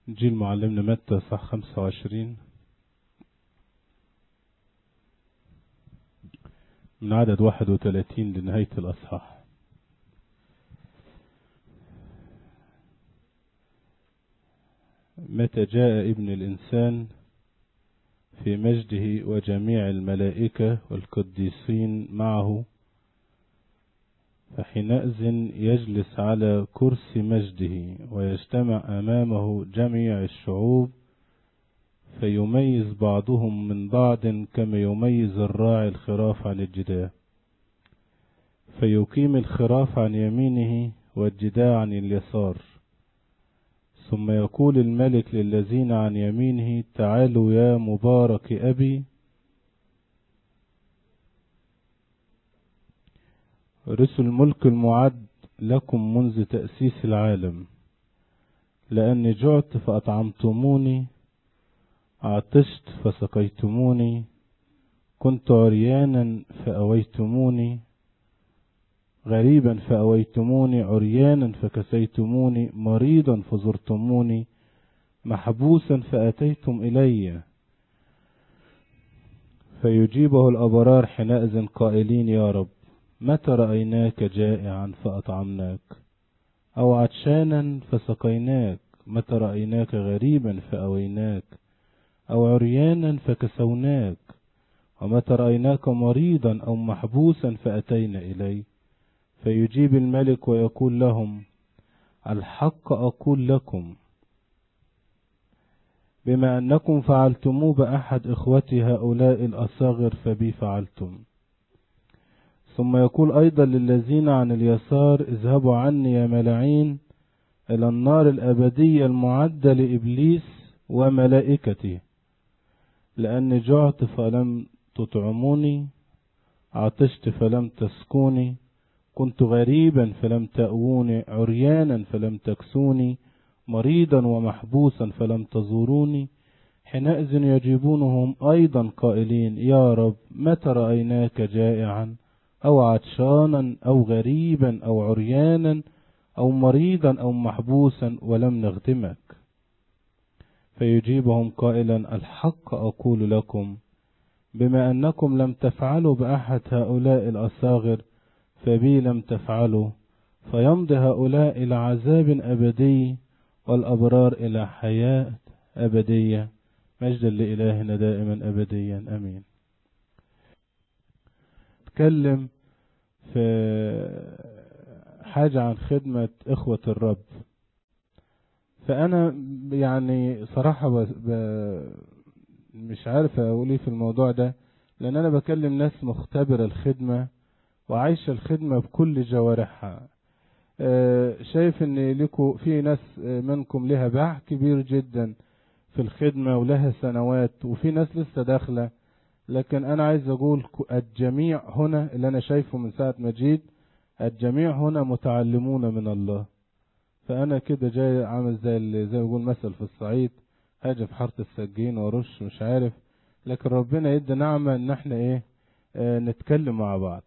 إنجيل معلمنا متى صح 25 من عدد 31 لنهاية الأصحاح متى جاء ابن الإنسان في مجده وجميع الملائكة والقديسين معه فحينئذ يجلس على كرسي مجده ويجتمع أمامه جميع الشعوب فيميز بعضهم من بعض كما يميز الراعي الخراف عن الجداء فيقيم الخراف عن يمينه والجداء عن اليسار ثم يقول الملك للذين عن يمينه تعالوا يا مبارك أبي رثوا الملك المعد لكم منذ تأسيس العالم لأني جعت فأطعمتموني عطشت فسقيتموني كنت عريانا فأويتموني غريبا فأويتموني عريانا فكسيتموني مريضا فزرتموني محبوسا فأتيتم إلي فيجيبه الأبرار حينئذ قائلين يا رب متى رأيناك جائعا فأطعمناك أو عطشانا فسقيناك متى رأيناك غريبا فأويناك أو عريانا فكسوناك ومتى رأيناك مريضا أو محبوسا فأتينا إليه فيجيب الملك ويقول لهم الحق أقول لكم بما أنكم فعلتموه بأحد إخوتي هؤلاء الأصاغر فبي فعلتم ثم يقول أيضا للذين عن اليسار اذهبوا عني يا ملاعين إلى النار الأبدية المعدة لإبليس وملائكته لأني جعت فلم تطعموني عطشت فلم تسكوني كنت غريبا فلم تأووني عريانا فلم تكسوني مريضا ومحبوسا فلم تزوروني حينئذ يجيبونهم أيضا قائلين يا رب متى رأيناك جائعا أو عطشانا أو غريبا أو عريانا أو مريضا أو محبوسا ولم نخدمك فيجيبهم قائلا الحق أقول لكم بما أنكم لم تفعلوا بأحد هؤلاء الأصاغر فبي لم تفعلوا فيمضي هؤلاء إلى عذاب أبدي والأبرار إلى حياة أبدية مجدا لإلهنا دائما أبديا أمين اتكلم في حاجة عن خدمة إخوة الرب فأنا يعني صراحة ب... ب... مش عارف أقول إيه في الموضوع ده لأن أنا بكلم ناس مختبرة الخدمة وعايشة الخدمة بكل جوارحها شايف ان لكم في ناس منكم لها باع كبير جدا في الخدمة ولها سنوات وفي ناس لسه داخلة لكن انا عايز اقول الجميع هنا اللي انا شايفه من ساعة مجيد الجميع هنا متعلمون من الله فانا كده جاي عامل زي اللي زي ما بيقول مثل في الصعيد هاجي في حارة السجين وارش مش عارف لكن ربنا يدي نعمة ان احنا ايه اه نتكلم مع بعض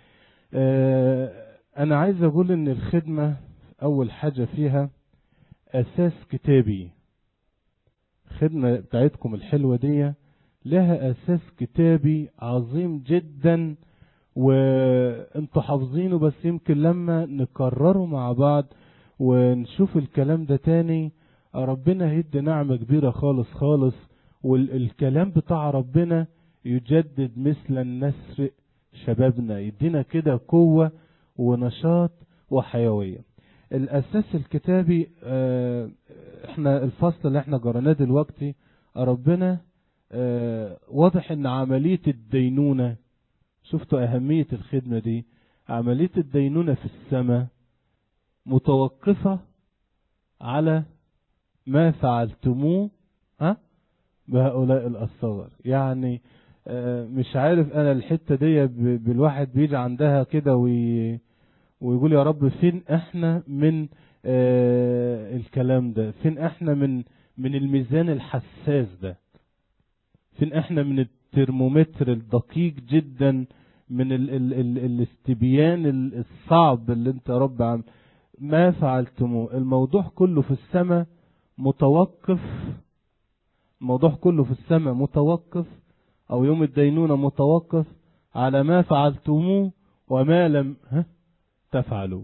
اه انا عايز اقول ان الخدمة اول حاجة فيها اساس كتابي الخدمة بتاعتكم الحلوة دي لها اساس كتابي عظيم جدا وانتوا حافظينه بس يمكن لما نكرره مع بعض ونشوف الكلام ده تاني ربنا هيدي نعمة كبيرة خالص خالص والكلام بتاع ربنا يجدد مثل النسر شبابنا يدينا كده قوة ونشاط وحيوية الأساس الكتابي اه احنا الفصل اللي احنا قرأناه دلوقتي ربنا اه واضح ان عملية الدينونة شفتوا أهمية الخدمة دي عملية الدينونة في السماء متوقفة على ما فعلتموه ها بهؤلاء الأصغر يعني اه مش عارف انا الحتة دي بالواحد بيجي عندها كده وي ويقول يا رب فين احنا من اه الكلام ده فين احنا من من الميزان الحساس ده فين احنا من الترمومتر الدقيق جدا من ال ال ال الاستبيان الصعب اللي انت يا رب عم ما فعلتموه الموضوع كله في السماء متوقف الموضوع كله في السماء متوقف او يوم الدينونة متوقف على ما فعلتموه وما لم ها تفعلوا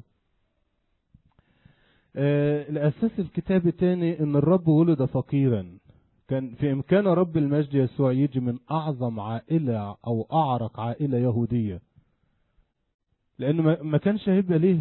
آه الاساس الكتابي تاني ان الرب ولد فقيرا كان في امكان رب المجد يسوع يجي من اعظم عائلة او اعرق عائلة يهودية لانه ما كانش هيبقى ليه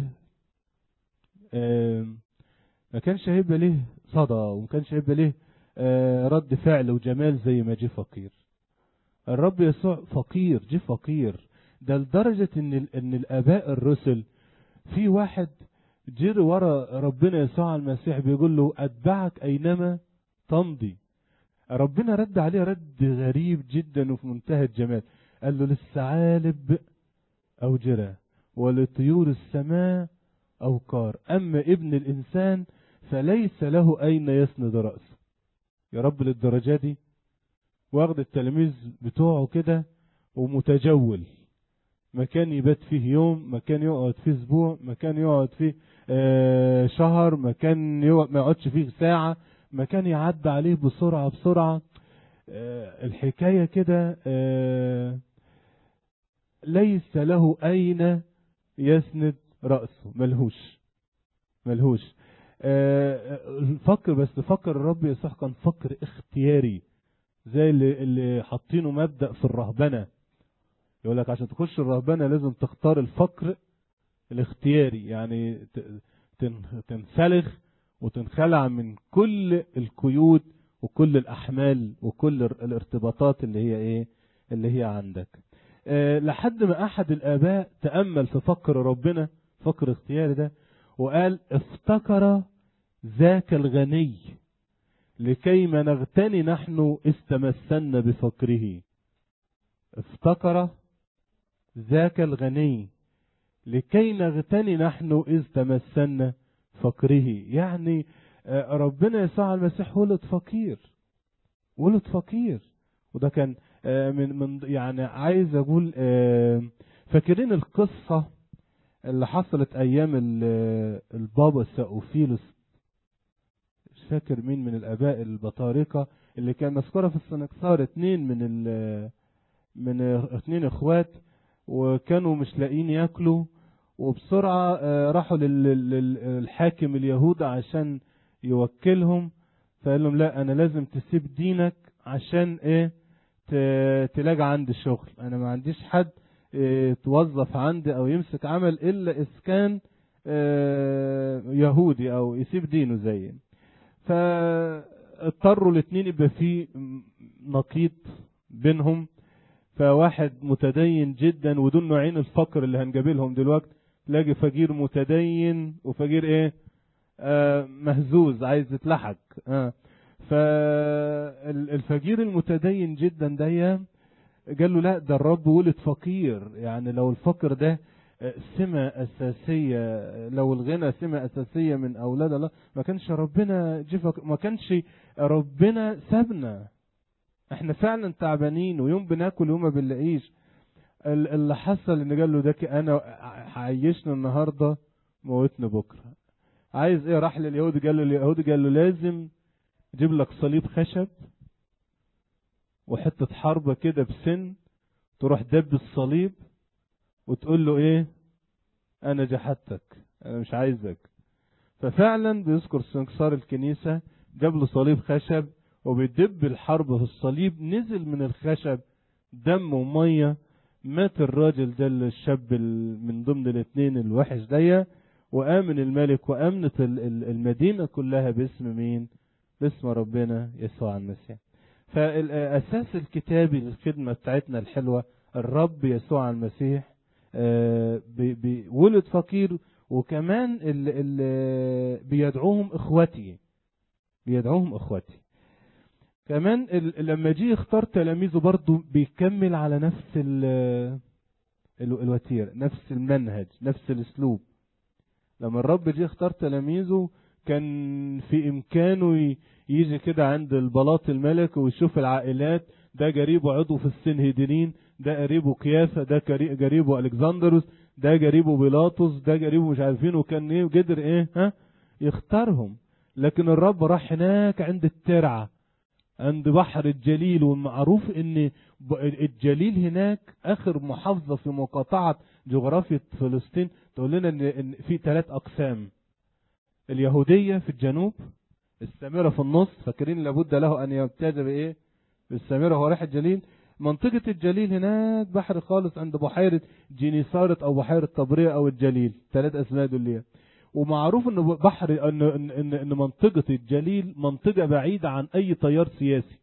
آه ما كانش هيبقى ليه صدى وما كانش هيبقى ليه آه رد فعل وجمال زي ما جه فقير الرب يسوع فقير جه فقير ده لدرجة ان ان الاباء الرسل في واحد جري ورا ربنا يسوع المسيح بيقول له اتبعك اينما تمضي ربنا رد عليه رد غريب جدا وفي منتهى الجمال قال له للثعالب أوجرة ولطيور السماء أوقار أما ابن الإنسان فليس له أين يسند رأسه يا رب للدرجة دي واخد التلاميذ بتوعه كده ومتجول مكان يبات فيه يوم مكان يقعد فيه اسبوع مكان يقعد فيه آه شهر مكان يقعد ما يقعدش فيه ساعة مكان يعدى عليه بسرعة بسرعة آه الحكاية كده آه ليس له أين يسند رأسه ملهوش ملهوش فكر بس فكر الرب يسوع كان فكر اختياري زي اللي, اللي حاطينه مبدأ في الرهبنة يقول لك عشان تخش الرهبنة لازم تختار الفقر الاختياري يعني تنسلخ وتنخلع من كل القيود وكل الأحمال وكل الارتباطات اللي هي ايه اللي هي عندك أه لحد ما أحد الآباء تأمل في فقر ربنا فقر اختياري ده وقال افتكر ذاك الغني لكيما نغتني نحن استمسنا بفقره افتكر ذاك الغني لكي نغتني نحن إذ تمسنا فقره يعني ربنا يسوع المسيح ولد فقير ولد فقير وده كان من من يعني عايز اقول فاكرين القصه اللي حصلت ايام البابا ساوفيلوس مش فاكر مين من الاباء البطارقه اللي كان مذكوره في السنكسار اتنين من ال من اتنين اخوات وكانوا مش لاقيين ياكلوا وبسرعة راحوا للحاكم اليهود عشان يوكلهم فقال لهم لا انا لازم تسيب دينك عشان ايه تلاقي عندي شغل انا ما عنديش حد توظف عندي او يمسك عمل الا اذا كان يهودي او يسيب دينه زي فاضطروا الاثنين يبقى في نقيض بينهم فواحد متدين جدا ودول نوعين الفقر اللي هنجابلهم دلوقتي تلاقي فقير متدين وفقير ايه آه مهزوز عايز يتلحق آه فالفقير المتدين جدا ده قال له لا ده الرب ولد فقير يعني لو الفقر ده سمة أساسية لو الغنى سمة أساسية من أولاد الله ما كانش ربنا جفك ما كانش ربنا سابنا احنا فعلا تعبانين ويوم بناكل ويوم ما بنلاقيش اللي حصل ان قال له ده انا عيشنا النهارده موتنا بكره عايز ايه راح لليهودي قال له اليهودي قال له لازم جيب لك صليب خشب وحته حربه كده بسن تروح دب الصليب وتقول له ايه انا جحدتك انا مش عايزك ففعلا بيذكر سنكسار الكنيسه جاب له صليب خشب وبيدب الحرب في الصليب نزل من الخشب دم وميه مات الراجل ده الشاب من ضمن الاثنين الوحش دي وآمن الملك وآمنت المدينة كلها باسم مين باسم ربنا يسوع المسيح فالأساس الكتابي للخدمة بتاعتنا الحلوة الرب يسوع المسيح ولد فقير وكمان ال ال بيدعوهم اخوتي بيدعوهم اخوتي كمان لما جه يختار تلاميذه برضه بيكمل على نفس الوتيره نفس المنهج نفس الاسلوب لما الرب جه اختار تلاميذه كان في امكانه يجي كده عند البلاط الملك ويشوف العائلات ده قريبه عضو في السنهدرين ده قريبه كيافة ده قريبه الكسندروس ده قريبه بيلاطس ده قريبه مش عارفين وكان ايه وقدر ايه ها يختارهم لكن الرب راح هناك عند الترعة عند بحر الجليل والمعروف ان الجليل هناك اخر محافظة في مقاطعة جغرافية فلسطين تقول لنا ان في ثلاث اقسام اليهودية في الجنوب السامرة في النص فاكرين لابد له ان يمتاز بايه بالسامرة هو رايح الجليل منطقة الجليل هناك بحر خالص عند بحيرة جينيسارت او بحيرة طبرية او الجليل ثلاث اسماء دول ومعروف ان بحر ان ان ان منطقه الجليل منطقه بعيده عن اي تيار سياسي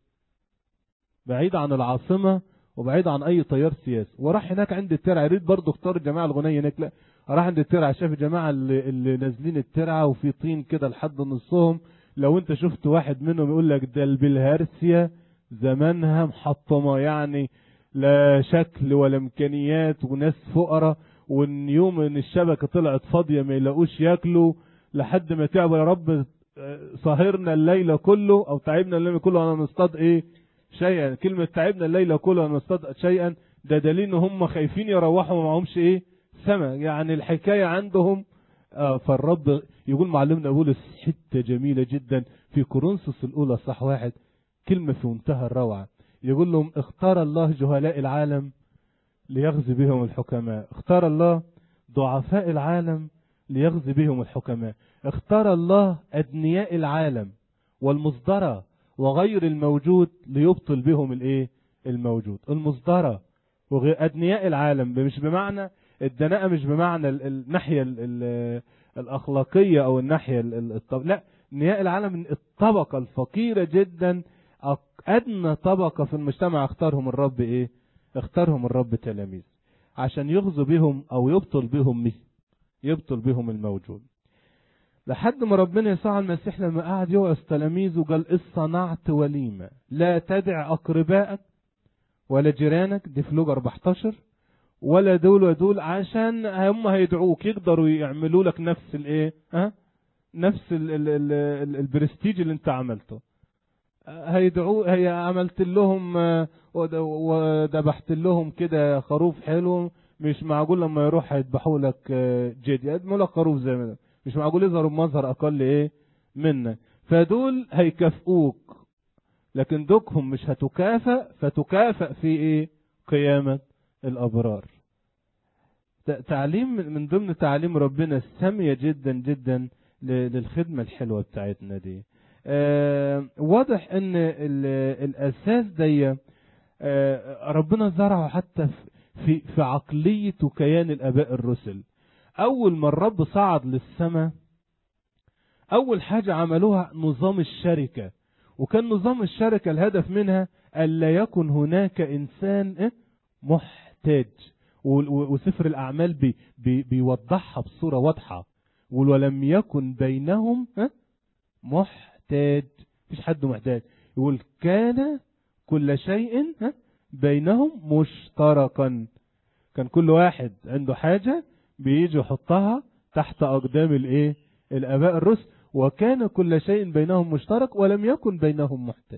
بعيده عن العاصمه وبعيده عن اي تيار سياسي وراح هناك عند الترعه يا ريت برضه اختار الجماعه الغنيه هناك لا راح عند الترعه شاف الجماعه اللي, اللي نازلين الترعه وفي طين كده لحد نصهم لو انت شفت واحد منهم يقول لك ده البلهارسيا زمانها محطمه يعني لا شكل ولا امكانيات وناس فقراء وان يوم ان الشبكة طلعت فاضية ما يلاقوش ياكلوا لحد ما تعبوا يا رب سهرنا الليلة كله او تعبنا الليلة كله وانا نصطاد ايه شيئا كلمة تعبنا الليلة كله وانا نصطاد شيئا ده دليل ان هم خايفين يروحوا وما معهمش ايه سما يعني الحكاية عندهم آه فالرب يقول معلمنا بولس حتة جميلة جدا في كورنثوس الاولى صح واحد كلمة في منتهى الروعة يقول لهم اختار الله جهلاء العالم ليغزي بهم الحكماء اختار الله ضعفاء العالم ليغزي بهم الحكماء اختار الله أدنياء العالم والمصدرة وغير الموجود ليبطل بهم الايه الموجود المصدرة وغير أدنياء العالم مش بمعنى الدناءة مش بمعنى الناحية الأخلاقية أو الناحية الطب... لا أدنياء العالم الطبقة الفقيرة جدا أدنى طبقة في المجتمع اختارهم الرب إيه اختارهم الرب تلاميذ عشان يغزو بهم او يبطل بهم مثل يبطل بهم الموجود لحد ما ربنا يسوع المسيح لما قعد يوعظ تلاميذه قال اصطنعت وليمة لا تدع اقربائك ولا جيرانك دي في لوجا 14 ولا دول ودول عشان هم هيدعوك يقدروا يعملوا لك نفس الايه ها نفس ال ال ال البرستيج اللي انت عملته هيدعو هي عملت لهم وذبحت لهم كده خروف حلو مش معقول لما يروح هيذبحوا لك جدي يقدموا لك خروف زي ما مش معقول يظهروا بمظهر اقل ايه منك فدول هيكافئوك لكن دوكهم مش هتكافئ فتكافئ في ايه قيامة الابرار تعليم من ضمن تعليم ربنا السامية جدا جدا للخدمة الحلوة بتاعتنا دي آه واضح ان الاساس دي آه ربنا زرعه حتى في في عقلية وكيان الاباء الرسل اول ما الرب صعد للسماء اول حاجة عملوها نظام الشركة وكان نظام الشركة الهدف منها الا يكن هناك انسان محتاج وسفر الاعمال بي بي بيوضحها بصورة واضحة ولم يكن بينهم محتاج محتاج مفيش حد محتاج يقول كان كل شيء بينهم مشتركا كان كل واحد عنده حاجة بيجي يحطها تحت أقدام الايه الآباء الرسل وكان كل شيء بينهم مشترك ولم يكن بينهم محتاج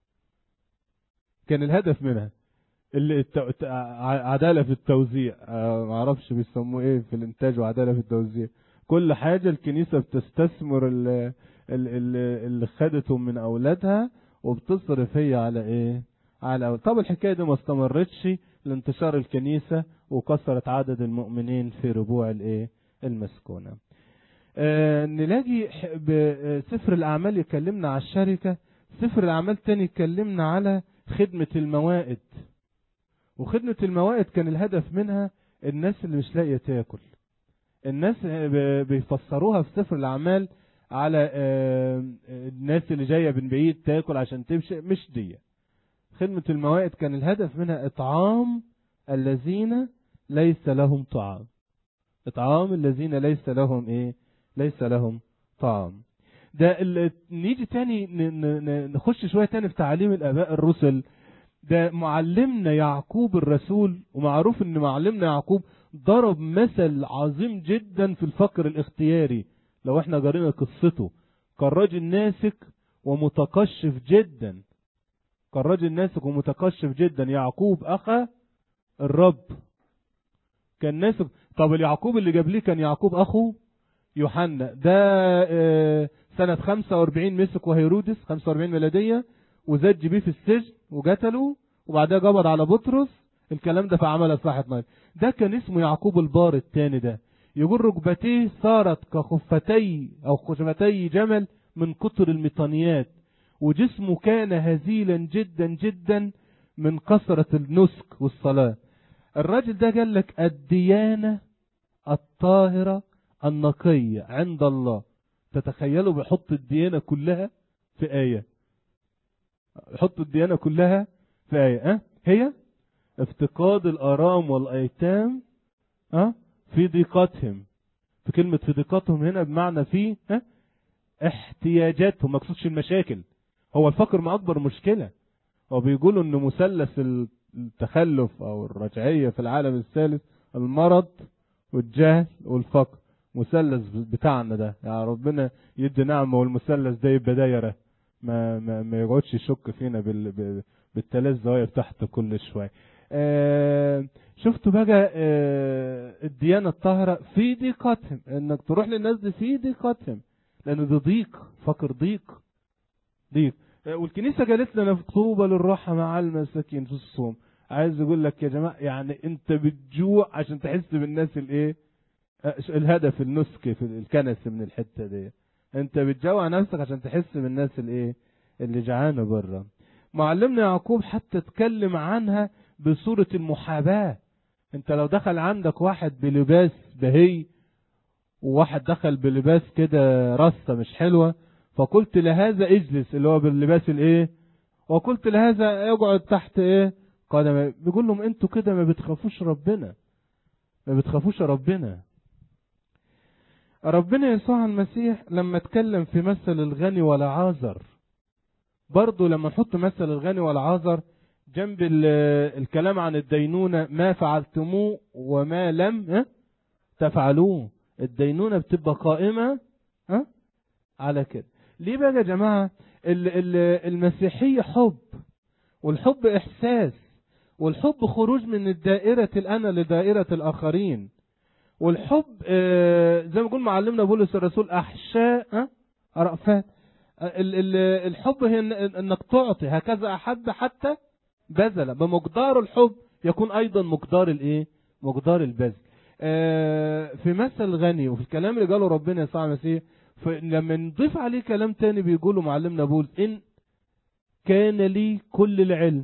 كان الهدف منها اللي الت... عدالة في التوزيع ما اعرفش بيسموه ايه في الانتاج وعدالة في التوزيع كل حاجة الكنيسة بتستثمر ال... اللي خدته من اولادها وبتصرف هي على ايه على أول. طب الحكايه دي ما استمرتش لانتشار الكنيسه وكثرت عدد المؤمنين في ربوع الايه المسكونه آه نلاقي بسفر الاعمال يكلمنا على الشركه سفر الاعمال تاني يكلمنا على خدمه الموائد وخدمه الموائد كان الهدف منها الناس اللي مش لاقيه تاكل الناس بيفسروها في سفر الاعمال على الناس اللي جاية من بعيد تاكل عشان تمشي مش دي خدمة الموائد كان الهدف منها إطعام الذين ليس لهم طعام إطعام الذين ليس لهم إيه ليس لهم طعام ده نيجي تاني نخش شوية تاني في تعليم الآباء الرسل ده معلمنا يعقوب الرسول ومعروف ان معلمنا يعقوب ضرب مثل عظيم جدا في الفقر الاختياري لو احنا قرينا قصته كان راجل ناسك ومتقشف جدا كان راجل ناسك ومتقشف جدا يعقوب اخا الرب كان ناسك طب اليعقوب اللي جاب ليه كان يعقوب اخو يوحنا ده سنة 45 مسكوا هيرودس 45 ميلادية وزج بيه في السجن وقتله وبعدها قبض على بطرس الكلام ده في عمل اصلاح 12 ده كان اسمه يعقوب البار الثاني ده يقول ركبتيه صارت كخفتي او خشمتي جمل من كتر الميطانيات وجسمه كان هزيلا جدا جدا من كثرة النسك والصلاة الراجل ده قال لك الديانة الطاهرة النقية عند الله تتخيلوا بيحط الديانة كلها في آية يحط الديانة كلها في آية أه؟ هي افتقاد الآرام والأيتام أه؟ في ضيقتهم في كلمة في ضيقتهم هنا بمعنى في أه؟ احتياجاتهم ما اقصدش المشاكل هو الفقر ما أكبر مشكلة هو بيقولوا إن مثلث التخلف أو الرجعية في العالم الثالث المرض والجهل والفقر مثلث بتاعنا ده يا يعني ربنا يدي نعمة والمثلث ده يبقى دايرة ما ما ما يقعدش يشك فينا بال بالثلاث زوايا تحت كل شوية آه شفتوا بقى آه الديانة الطاهرة في ضيقتهم انك تروح للناس دي في ضيقتهم لان ده ضيق فقر ضيق ضيق آه والكنيسة قالت لنا طوبى للراحة مع المساكين في الصوم عايز اقول لك يا جماعة يعني انت بتجوع عشان تحس بالناس الايه الهدف النسك في الكنس من الحتة دي انت بتجوع نفسك عشان تحس بالناس الايه اللي جعانة بره معلمنا يعقوب حتى اتكلم عنها بصورة المحاباة انت لو دخل عندك واحد بلباس بهي وواحد دخل بلباس كده رصة مش حلوة فقلت لهذا اجلس اللي هو باللباس الايه وقلت لهذا يقعد تحت ايه قدم بيقول لهم انتوا كده ما بتخافوش ربنا ما بتخافوش ربنا ربنا يسوع المسيح لما اتكلم في مثل الغني والعازر برضه لما نحط مثل الغني والعازر جنب الكلام عن الدينونة ما فعلتموه وما لم تفعلوه الدينونة بتبقى قائمة على كده ليه بقى يا جماعة المسيحية حب والحب إحساس والحب خروج من الدائرة الأنا لدائرة الآخرين والحب زي ما يقول معلمنا بولس الرسول أحشاء رأفات الحب هي انك تعطي هكذا احب حتى بذل بمقدار الحب يكون ايضا مقدار الايه مقدار البذل في مثل غني وفي الكلام اللي قاله ربنا يسوع المسيح لما نضيف عليه كلام تاني بيقوله معلمنا بولس ان كان لي كل العلم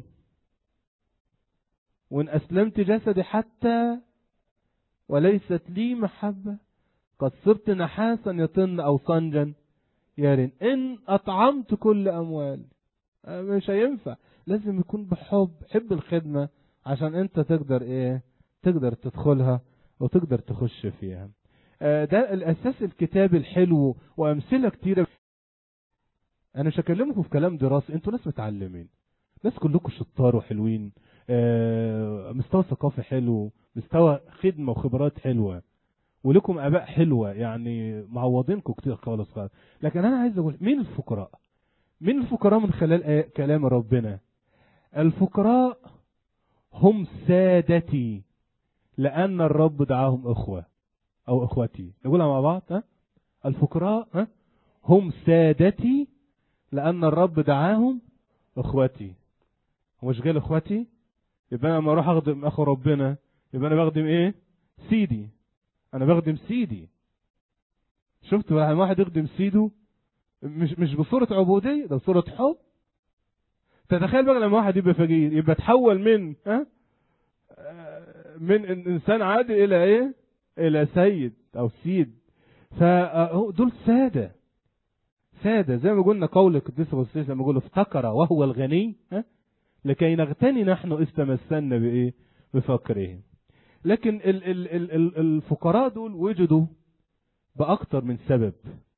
وان اسلمت جسدي حتى وليست لي محبه قد صرت نحاسا يطن او صنجا يارين إن أطعمت كل أموال مش هينفع لازم يكون بحب حب الخدمة عشان أنت تقدر إيه تقدر تدخلها وتقدر تخش فيها ده الأساس الكتاب الحلو وأمثلة كتيرة أنا مش هكلمكم في كلام دراسي أنتوا ناس متعلمين ناس كلكم شطار وحلوين مستوى ثقافي حلو مستوى خدمة وخبرات حلوة ولكم اباء حلوه يعني معوضينكم كتير خالص خالص لكن انا عايز اقول مين الفقراء مين الفقراء من خلال كلام ربنا الفقراء هم سادتي لان الرب دعاهم اخوه او اخوتي نقولها مع بعض ها الفقراء ها هم سادتي لان الرب دعاهم اخوتي هو مش قال اخوتي يبقى انا لما اروح اخدم اخو ربنا يبقى انا بخدم ايه سيدي انا بخدم سيدي شفت لما واحد يخدم سيده مش مش بصورة عبودية ده بصورة حب تتخيل بقى لما واحد يبقى فقير يبقى تحول من ها من انسان عادي الى ايه الى سيد او سيد فدول سادة سادة زي ما قلنا قول القديس القديس لما يقول افتكر وهو الغني ها لكي نغتني نحن استمسنا بايه بفقره لكن ال ال ال ال الفقراء دول وجدوا بأكتر من سبب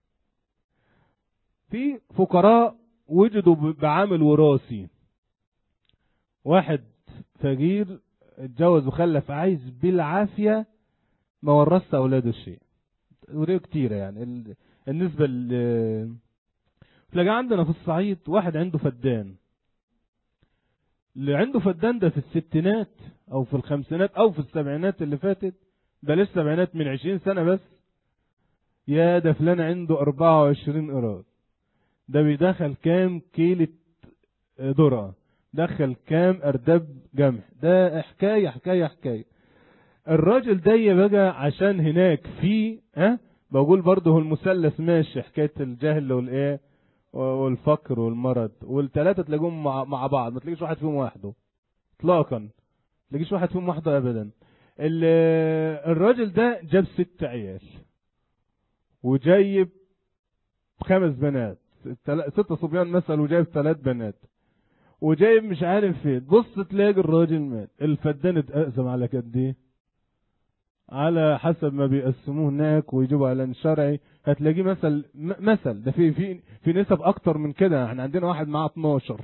في فقراء وجدوا بعامل وراثي واحد فقير اتجوز وخلف عايز بالعافية ما ورثت أولاده شيء ودي كتيرة يعني النسبة ل تلاقي عندنا في الصعيد واحد عنده فدان اللي عنده فدان ده في الستينات او في الخمسينات او في السبعينات اللي فاتت بلاش سبعينات من عشرين سنة بس يا ده فلان عنده 24 قراط ده بيدخل كام كيلة ذرة دخل كام ارداب جمح ده حكاية حكاية حكاية الراجل ده بقى عشان هناك في ها بقول برضه هو المثلث ماشي حكاية الجهل والايه والفقر والمرض والثلاثة تلاقيهم مع, مع بعض ما تلاقيش واحد فيهم وحده اطلاقا ما تلاقيش واحد فيهم وحده ابدا الراجل ده جاب ست عيال وجايب خمس بنات ست صبيان مثلا وجايب ثلاث بنات وجايب مش عارف فين بص تلاقي الراجل مات الفدان اتقسم على قد ايه على حسب ما بيقسموه هناك ويجيبوا اعلان شرعي هتلاقيه مثل مثل ده في في في نسب اكتر من كده احنا عندنا واحد معاه 12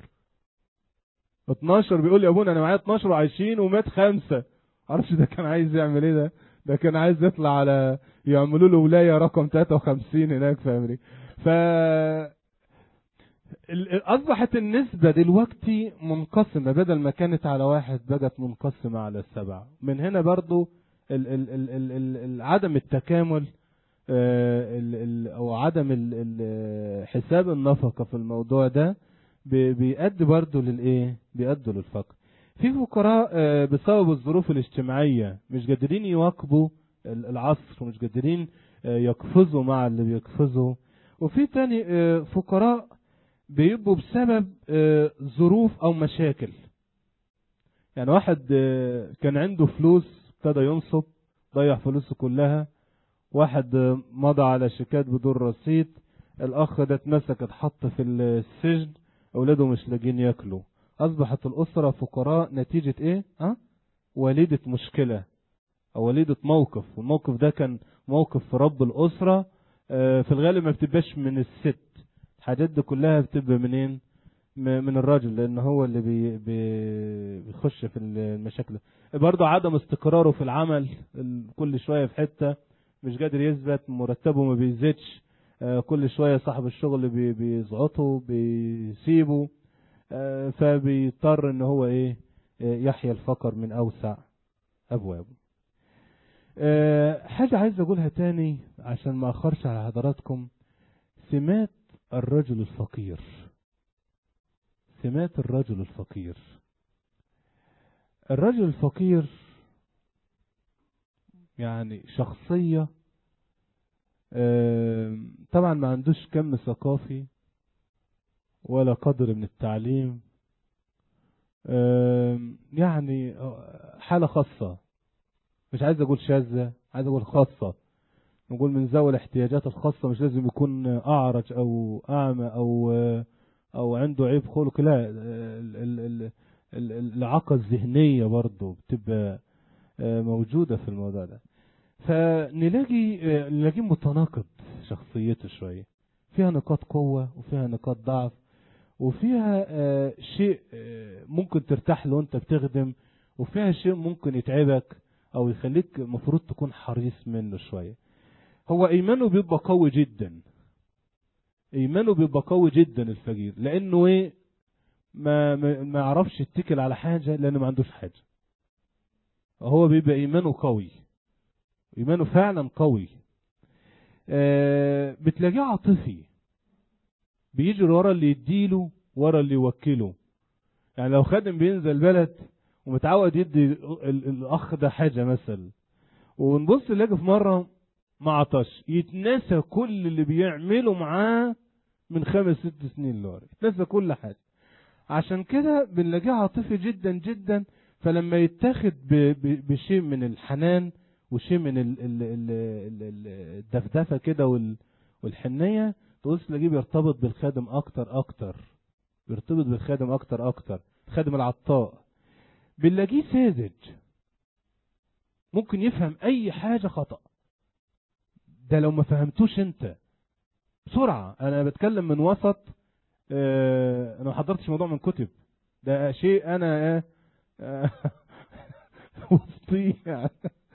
12 بيقول يا ابونا انا معايا 12 وعايشين ومات خمسه معرفش ده كان عايز يعمل ايه ده ده كان عايز يطلع على يعملوا له ولايه رقم 53 هناك في امريكا ف اصبحت النسبه دلوقتي منقسمه بدل ما كانت على واحد بقت منقسمه على السبعه من هنا برضو ال ال ال ال ال ال عدم التكامل ال ال او عدم ال ال حساب النفقه في الموضوع ده بيؤدي برضو للايه بيؤدي للفقر في فقراء بسبب الظروف الاجتماعيه مش قادرين يواكبوا العصر ومش قادرين يقفزوا مع اللي بيقفزوا وفي تاني فقراء بيبقوا بسبب ظروف او مشاكل يعني واحد كان عنده فلوس ابتدى ينصب ضيع فلوسه كلها واحد مضى على شيكات بدون رصيد الاخ ده اتمسك اتحط في السجن اولاده مش لاقيين ياكلوا اصبحت الاسره فقراء نتيجه ايه ها وليده مشكله او وليده موقف والموقف ده كان موقف في رب الاسره في الغالب ما بتبقاش من الست الحاجات دي كلها بتبقى منين من الراجل لان هو اللي بي بي بيخش في المشاكل برضه عدم استقراره في العمل كل شويه في حته مش قادر يثبت مرتبه ما بيزيدش كل شويه صاحب الشغل بي بيزعطه بيسيبه فبيضطر ان هو ايه يحيا الفقر من اوسع ابوابه حاجه عايز اقولها تاني عشان ما اخرش على حضراتكم سمات الرجل الفقير سمات الرجل الفقير الرجل الفقير يعني شخصية طبعا ما عندوش كم ثقافي ولا قدر من التعليم يعني حالة خاصة مش عايز اقول شاذة عايز اقول خاصة نقول من ذوي الاحتياجات الخاصة مش لازم يكون اعرج او اعمى او او عنده عيب خلق لا الإعاقة الذهنية برضه بتبقى موجودة في الموضوع ده فنلاقي نلاقيه متناقض شخصيته شوية فيها نقاط قوة وفيها نقاط ضعف وفيها شيء ممكن ترتاح له وانت بتخدم وفيها شيء ممكن يتعبك او يخليك المفروض تكون حريص منه شوية هو ايمانه بيبقى قوي جدا ايمانه بيبقى قوي جدا الفقير لانه ايه ما ما يعرفش يتكل على حاجه لانه ما عندوش حاجه هو بيبقى ايمانه قوي ايمانه فعلا قوي آه بتلاقيه عاطفي بيجري ورا اللي يديله ورا اللي يوكله يعني لو خادم بينزل بلد ومتعود يدي الاخ ده حاجه مثلا ونبص نلاقي في مره ما عطش يتنسى كل اللي بيعمله معاه من خمس ست سنين لورا يتنسى كل حاجه عشان كده بنلاقيه عاطفي جدا جدا فلما يتاخد بشيء من الحنان وشيء من الدفدفه كده والحنيه تبص تلاقيه بيرتبط بالخادم اكتر اكتر بيرتبط بالخادم اكتر اكتر الخادم العطاء بنلاقيه ساذج ممكن يفهم اي حاجه خطأ ده لو ما فهمتوش انت بسرعة انا بتكلم من وسط اه انا ما حضرتش موضوع من كتب ده شيء انا اه وسطي يعني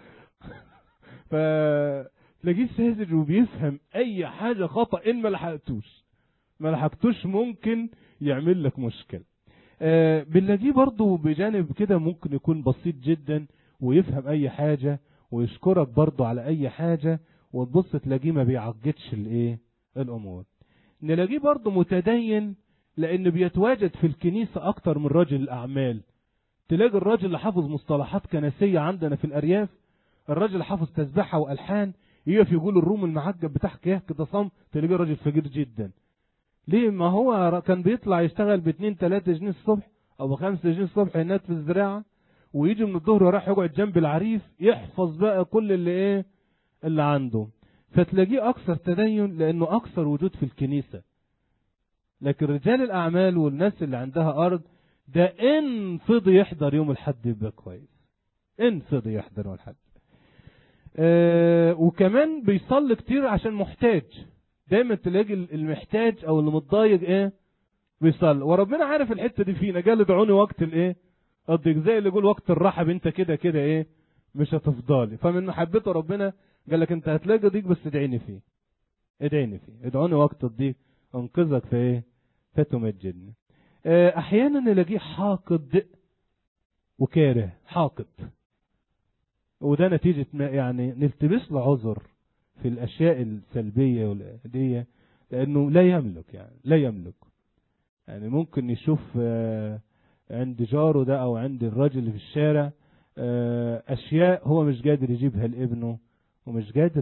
فتلاقيه ساذج وبيفهم اي حاجة خطأ ان ما لحقتوش ما لحقتوش ممكن يعمل لك مشكلة اه بنلاقيه برضه بجانب كده ممكن يكون بسيط جدا ويفهم اي حاجة ويشكرك برضه على اي حاجة وتبص تلاقيه ما بيعجتش الايه الامور نلاقيه برضه متدين لانه بيتواجد في الكنيسة اكتر من رجل الاعمال تلاقي الراجل اللي حافظ مصطلحات كنسية عندنا في الارياف الراجل اللي حافظ تسبحة والحان يقف يقول الروم المعجب بتاع كده كده صم تلاقيه راجل فقير جدا ليه ما هو كان بيطلع يشتغل باتنين تلاتة جنيه الصبح او بخمسة جنيه الصبح هناك في الزراعة ويجي من الظهر وراح يقعد جنب العريف يحفظ بقى كل اللي ايه اللي عنده فتلاقيه اكثر تدين لانه اكثر وجود في الكنيسة لكن رجال الاعمال والناس اللي عندها ارض ده ان فضي يحضر يوم الحد يبقى كويس ان فضي يحضر يوم الحد آه وكمان بيصلي كتير عشان محتاج دايما تلاقي المحتاج او اللي متضايق ايه بيصلي وربنا عارف الحته دي فينا قال ادعوني وقت الايه الضيق زي اللي يقول وقت الرحب انت كده كده ايه مش هتفضلي فمن محبته ربنا قال لك انت هتلاقي ضيق بس ادعيني فيه ادعيني فيه ادعوني وقت الضيق انقذك في ايه فتمجدني احيانا نلاقيه حاقد وكاره حاقد وده نتيجة ما يعني نلتبس له عذر في الاشياء السلبية والدية لانه لا يملك يعني لا يملك يعني ممكن يشوف عند جاره ده او عند الراجل اللي في الشارع اشياء هو مش قادر يجيبها لابنه ومش قادر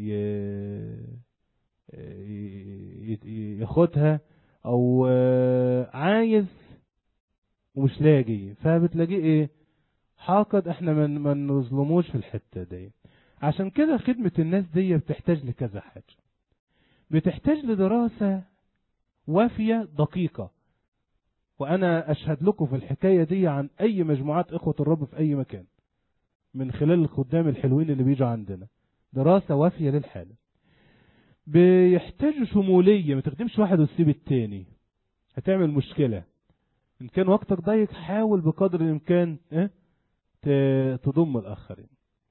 ياخدها او عايز ومش لاقي فبتلاقيه ايه حاقد احنا من ما نظلموش في الحته دي عشان كده خدمه الناس دي بتحتاج لكذا حاجه بتحتاج لدراسه وافيه دقيقه وانا اشهد لكم في الحكايه دي عن اي مجموعات اخوه الرب في اي مكان من خلال الخدام الحلوين اللي بيجوا عندنا دراسه وافيه للحاله بيحتاجوا شموليه ما تخدمش واحد وتسيب التاني هتعمل مشكله ان كان وقتك ضيق حاول بقدر الامكان اه تضم الاخرين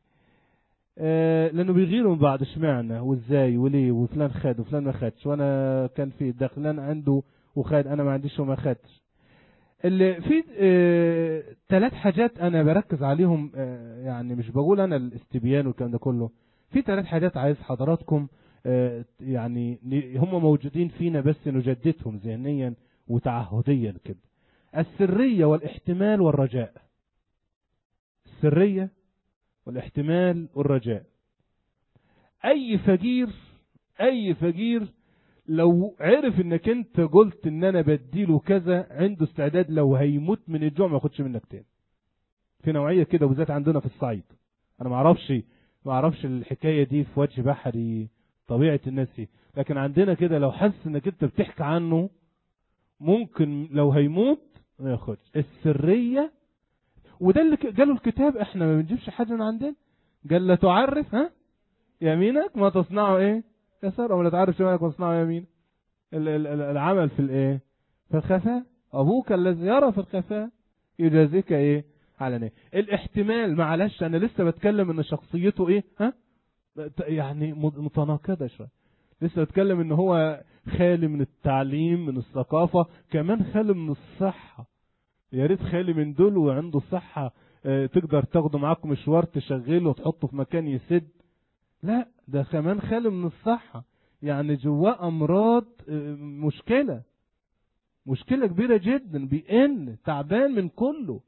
اه لانه بيغيروا من بعض اشمعنى وازاي وليه وفلان خد وفلان ما خدش وانا كان في دخلان عنده وخد انا ما عنديش وما خدش اللي في ثلاث اه حاجات انا بركز عليهم اه يعني مش بقول انا الاستبيان والكلام ده كله في ثلاث حاجات عايز حضراتكم اه يعني هم موجودين فينا بس نجددهم ذهنيا وتعهديا كده السرية والاحتمال والرجاء السرية والاحتمال والرجاء اي فقير اي فقير لو عرف انك انت قلت ان انا بديله كذا عنده استعداد لو هيموت من الجوع ما ياخدش منك تاني في نوعيه كده وبالذات عندنا في الصعيد انا ما اعرفش ما اعرفش الحكايه دي في وجه بحري طبيعه الناس دي لكن عندنا كده لو حس انك انت بتحكي عنه ممكن لو هيموت ما ياخدش السريه وده اللي قاله الكتاب احنا ما بنجيبش حاجه من عندنا قال لا تعرف ها يمينك ما تصنعه ايه يسار ولا تعرف شمالك ما تصنعه يمين العمل في الايه في الخفاء ابوك الذي يرى في الخفاء يجازيك ايه علنيا الاحتمال معلش انا لسه بتكلم ان شخصيته ايه ها يعني متناقضه شويه لسه بتكلم ان هو خالي من التعليم من الثقافه كمان خالي من الصحه يا ريت خالي من دول وعنده صحه اه تقدر تاخده معاك مشوار تشغله وتحطه في مكان يسد لا ده كمان خالي من الصحة يعني جواه أمراض مشكلة مشكلة كبيرة جدا بيئن تعبان من كله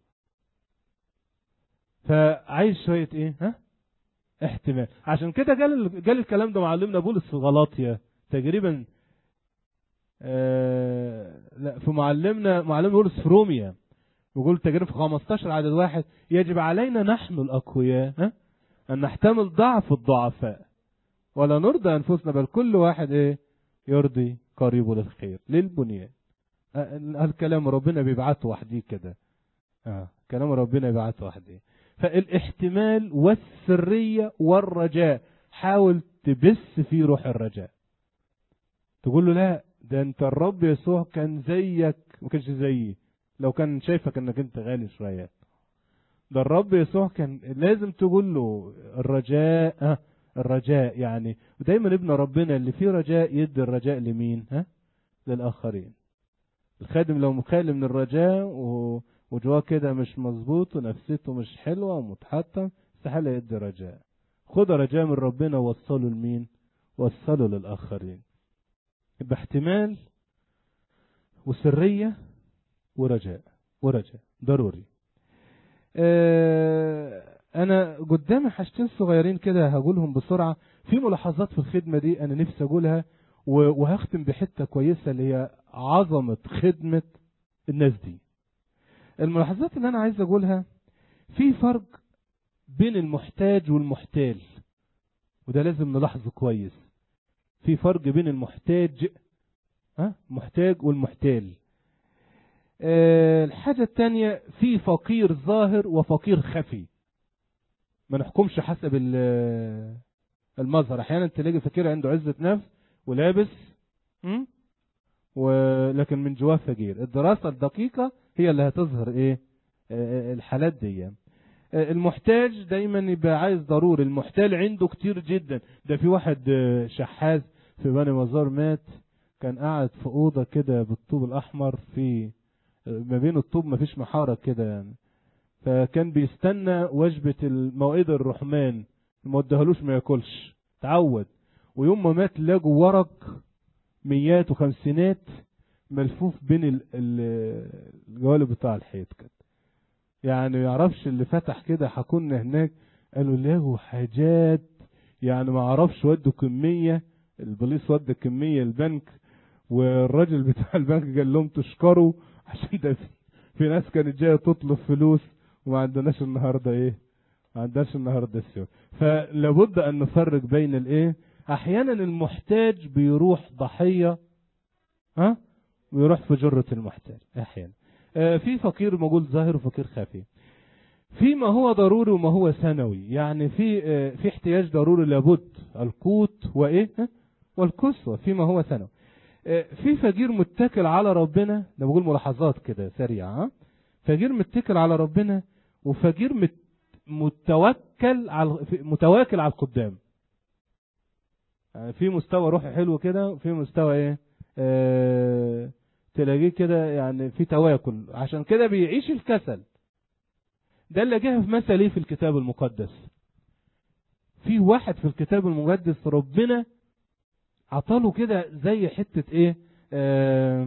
فعايز شوية ايه ها احتمال عشان كده قال قال الكلام ده معلمنا بولس في غلاطيا تقريبا آه لا في معلمنا معلمنا بولس في روميا بيقول تقريبا في 15 عدد واحد يجب علينا نحن الأقوياء ها أن نحتمل ضعف الضعفاء ولا نرضى أنفسنا بل كل واحد إيه يرضي قريبه للخير للبنيان الكلام ربنا بيبعته وحدي كده آه. كلام ربنا يبعته وحدي فالاحتمال والسرية والرجاء حاول تبث في روح الرجاء تقول له لا ده انت الرب يسوع كان زيك ما كانش زيي لو كان شايفك انك انت غالي شويه ده الرب يسوع كان لازم تقول له الرجاء ها الرجاء يعني ودايما ابن ربنا اللي فيه رجاء يدي الرجاء لمين ها للآخرين الخادم لو مخالي من الرجاء و... وجواه كده مش مظبوط ونفسيته مش حلوة ومتحطم استحالة يدي رجاء خدوا رجاء من ربنا وصلوا لمين وصلوا للآخرين يبقى احتمال وسرية ورجاء ورجاء ضروري اه انا قدامي حاجتين صغيرين كده هقولهم بسرعة في ملاحظات في الخدمة دي انا نفسي اقولها وهختم بحتة كويسة اللي هي عظمة خدمة الناس دي الملاحظات اللي انا عايز اقولها في فرق بين المحتاج والمحتال وده لازم نلاحظه كويس في فرق بين المحتاج ها محتاج والمحتال أه الحاجة الثانية في فقير ظاهر وفقير خفي ما نحكمش حسب المظهر احيانا تلاقي فقير عنده عزة نفس ولابس ولكن من جواه فقير الدراسة الدقيقة هي اللي هتظهر ايه أه الحالات دي أه المحتاج دايما يبقى عايز ضروري المحتال عنده كتير جدا ده في واحد شحاذ في بني مزار مات كان قاعد في أوضة كده بالطوب الأحمر في ما بين الطوب ما فيش محارة كده يعني فكان بيستنى وجبة الموائد الرحمن ما ادهالوش ما ياكلش تعود ويوم ما مات لاقوا ورق ميات وخمسينات ملفوف بين الجوالب بتاع الحيط كده يعني ما يعرفش اللي فتح كده حكونا هناك قالوا له حاجات يعني ما عرفش ودوا كمية البوليس ودى كمية البنك والراجل بتاع البنك قال لهم تشكروا عشان ده في ناس كانت جاية تطلب فلوس وما عندناش النهاردة ايه ما عندناش النهاردة السيول فلابد ان نفرق بين الايه احيانا المحتاج بيروح ضحية ها ويروح في جرة المحتاج احيانا في فقير موجود ظاهر وفقير خفي في ما هو ضروري وما هو ثانوي يعني في في احتياج ضروري لابد القوت وايه والكسوة فيما هو ثانوي في فقير متكل على ربنا ده بقول ملاحظات كده سريعة فقير متكل على ربنا وفقير مت متوكل على متواكل على القدام يعني في مستوى روحي حلو كده وفي مستوى ايه اه تلاقيه كده يعني في تواكل عشان كده بيعيش الكسل ده اللي جه في مثل ايه في الكتاب المقدس في واحد في الكتاب المقدس ربنا عطاله كده زي حتة ايه آه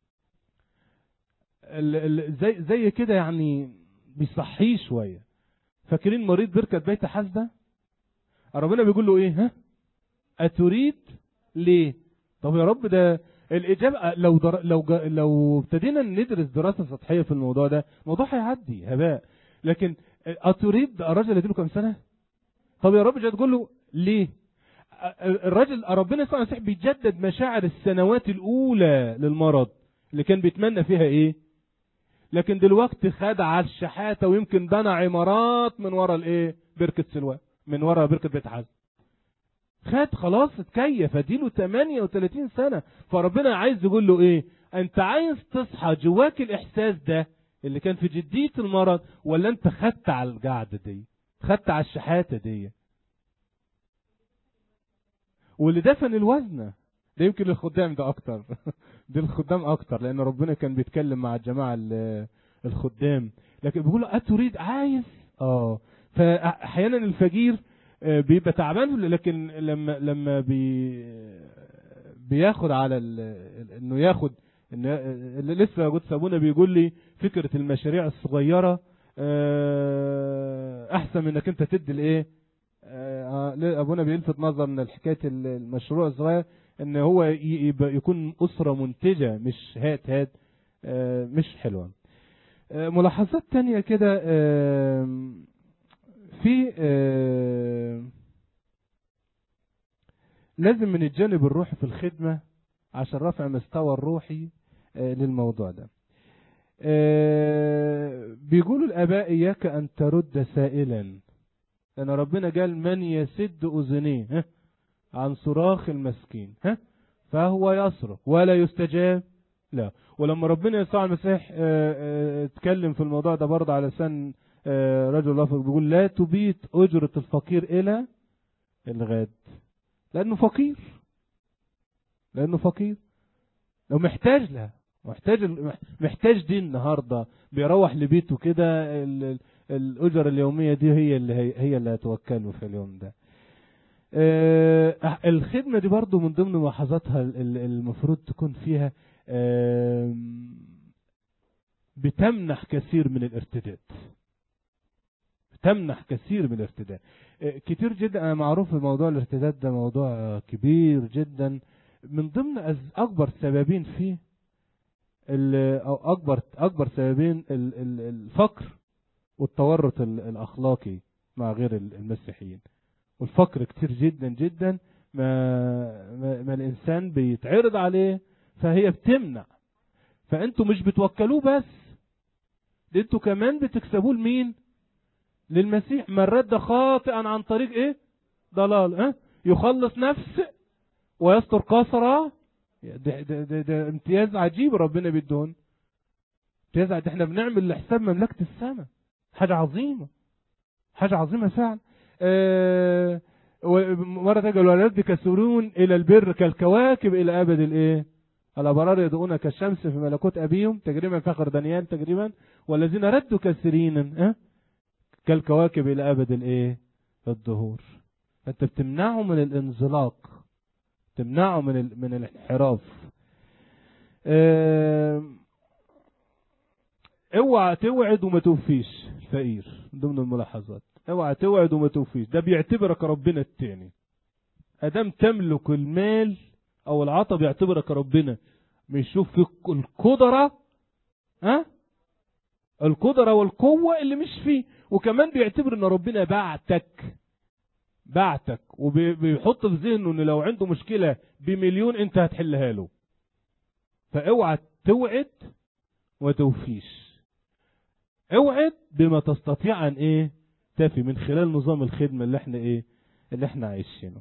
زي زي كده يعني بيصحيه شوية فاكرين مريض بركة بيت حسدة ربنا بيقول له ايه ها اتريد ليه طب يا رب ده الإجابة لو در... لو ج... لو ابتدينا ندرس دراسة سطحية في الموضوع ده الموضوع هيعدي هباء لكن أتريد الراجل يديله كام سنة؟ طب يا رب جاي تقول له ليه؟ الراجل ربنا يسوع المسيح بيجدد مشاعر السنوات الأولى للمرض اللي كان بيتمنى فيها إيه؟ لكن دلوقتي خد على الشحاتة ويمكن بنى عمارات من ورا الإيه؟ بركة سلوى من ورا بركة بيت حزم خد خلاص اتكيف اديله 38 سنة فربنا عايز يقول له ايه انت عايز تصحى جواك الاحساس ده اللي كان في جدية المرض ولا انت خدت على القعدة دي خدت على الشحاتة دي واللي دفن الوزنة ده يمكن للخدام ده اكتر دي الخدام اكتر لان ربنا كان بيتكلم مع الجماعة الخدام لكن بيقول اتريد عايز اه فاحيانا الفقير بيبقى تعبان لكن لما لما بي بياخد على انه ياخد إن لسه قدس ابونا بيقول لي فكره المشاريع الصغيره احسن من انك انت تدي الايه ابونا بيلفت نظر من حكايه المشروع الصغير ان هو يبقى يكون اسره منتجه مش هات هات مش حلوه ملاحظات تانية كده في لازم من الجانب الروحي في الخدمة عشان رفع مستوى الروحي للموضوع ده بيقولوا الآباء إياك أن ترد سائلا لأن ربنا قال من يسد أذنيه عن صراخ المسكين ها فهو يصرخ ولا يستجاب لا ولما ربنا يسوع المسيح اتكلم في الموضوع ده برضه على لسان رجل الله بيقول لا تبيت أجرة الفقير إلى الغد لأنه فقير لأنه فقير لو محتاج لها محتاج محتاج دي النهاردة بيروح لبيته كده الأجر اليومية دي هي اللي هي, هي اللي هتوكله في اليوم ده آه، الخدمة دي برضو من ضمن ملاحظاتها ال- ال- المفروض تكون فيها آم، بتمنح كثير من الارتداد بتمنح كثير من الارتداد آه، كتير جدا أنا معروف موضوع الارتداد ده موضوع آه، كبير جدا من ضمن أز- أكبر سببين فيه ال- أو أكبر أكبر سببين ال- ال- الفقر والتورط ال- الأخلاقي مع غير ال- المسيحيين والفقر كتير جدا جدا ما, ما, ما الإنسان بيتعرض عليه فهي بتمنع فأنتوا مش بتوكلوه بس ده انتوا كمان بتكسبوه لمين للمسيح من رد خاطئا عن طريق ايه ضلال اه يخلص نفس ويستر قصرة ده, ده, ده, ده امتياز عجيب ربنا بيدهن امتياز عجيب. احنا بنعمل لحساب مملكة السماء حاجة عظيمة حاجة عظيمة فعلا آه مرة تجد الولاد كسرون إلى البر كالكواكب إلى أبد الإيه الأبرار يدعون كالشمس في ملكوت أبيهم تقريبا فخر دانيال تقريبا والذين ردوا كثيرين أه؟ كالكواكب إلى أبد الإيه الظهور فأنت بتمنعه من الانزلاق تمنعه من ال... من الانحراف آه... اوعى توعد وما توفيش الفقير من ضمن الملاحظات اوعى توعد وما توفيش ده بيعتبرك ربنا التاني ادام تملك المال او العطا بيعتبرك ربنا بيشوف فيك القدرة ها القدرة والقوة اللي مش فيه وكمان بيعتبر ان ربنا بعتك بعتك وبيحط في ذهنه ان لو عنده مشكلة بمليون انت هتحلها له فاوعى توعد وتوفيش اوعد بما تستطيع ان ايه تفي من خلال نظام الخدمة اللي احنا ايه اللي احنا عايشينه